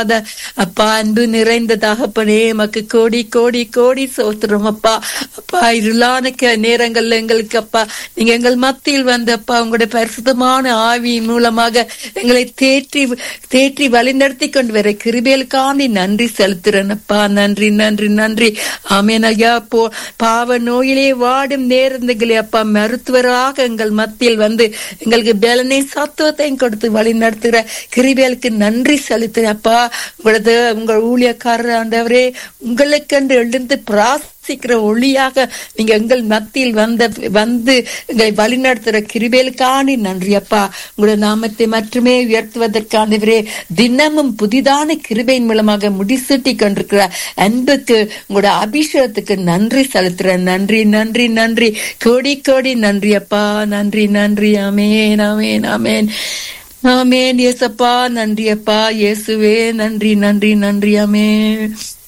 அப்பா அன்பு நிறைந்த தகப்பனே மக்கு கோடி கோடி கோடி சோத்திரம் அப்பா அப்பா இருளான க- நேரங்கள்ல எங்களுக்கு அப்பா நீங்க எங்கள் மத்தியில் வந்து அப்பா உங்களுடைய பரிசுத்தமான ஆவியின் மூலமாக எங்களை தேற்றி தேற்றி வழிநடத்தி கொண்டு வர கிருபேலுக்காண்டி நன்றி செலுத்துறேன் அப்பா நன்றி நன்றி நன்றி ஆமேன் ஐயா போ பாவ நோயிலே வாடும் நேர்ந்தங்களே அப்பா மருத்துவராக எங்கள் மத்தியில் வந்து எங்களுக்கு பலனை சத்துவத்தையும் கொடுத்து வழி நடத்துகிற கிருபேலுக்கு நன்றி செலுத்துறேன் அப்பா உங்களது உங்கள் ஊழியக்காரர் ஆண்டவரே உங்களுக்கென்று எழுந்து பிராசிக்கிற ஒளியாக நீங்க எங்கள் மத்தியில் வந்த வந்து எங்களை வழிநடத்துகிற கிருபேலுக்காண்டி நன்றி அப்பா உங்களுடைய நாமத்தை மட்டுமே உயர்த்துவதற்கானவரே தினமும் புதிதான கிருபையின் மூலமாக முடிசூட்டி கொண்டிருக்கிற அன்புக்கு உங்களோட அபிஷேகத்துக்கு நன்றி செலுத்துறேன் நன்றி நன்றி நன்றி கோடி கோடி நன்றி அப்பா நன்றி நன்றி ஆமேன் ஆமேன் ஆமேன் ஆமேன் இயேசப்பா நன்றி அப்பா இயேசுவே நன்றி நன்றி நன்றி ஆமேன்